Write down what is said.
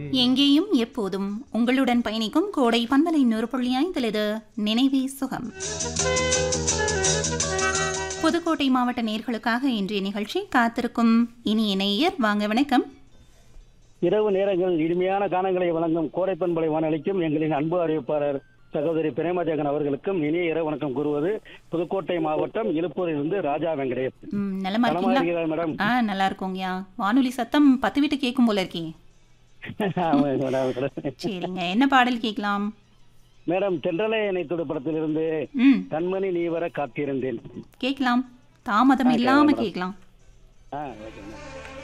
எங்கேயும் எப்போதும் உங்களுடன் பயணிக்கும் கோடை பந்தலை நூறுபுள்ளி ஐந்திலது நினைவே சுகம் புதுக்கோட்டை மாவட்ட நேர்களுக்காக இன்றைய நிகழ்ச்சி காத்திருக்கும் இனிய நேயர் வாங்க வணக்கம் இரவு நேரங்கள் இனிமையான கானங்களை வழங்கும் கோடைப்பண்பலை வானொலிக்கும் எங்களின் அன்பு அறிவிப்பாளர் சகோதரி பிரேமஜெகன் அவர்களுக்கும் இனிய இரவு வணக்கம் கூறுவது புதுக்கோட்டை மாவட்டம் இழுப்பூரிலிருந்து ராஜா வெங்கடேஷ் ம், நலமா நலமா இருக்கீங்களா இருக்கிறார் மேடம் ஆ நல்லா இருக்கோங்கய்யா வானொலி சத்தம் பத்து வீட்டு கேட்கும் போல இருக்கே ஆமாம் மேடம், மேடம். சரிங்க என்ன பாடல் கேட்கலாம் மேடம் தென்றலை இணைத்துடு படத்திலிருந்து ம் கண்மணி நீ வர காத்திருந்தேன் கேட்கலாம் தாமதம் இல்லாம கேட்கலாம் ஆ ஓகே மேடம்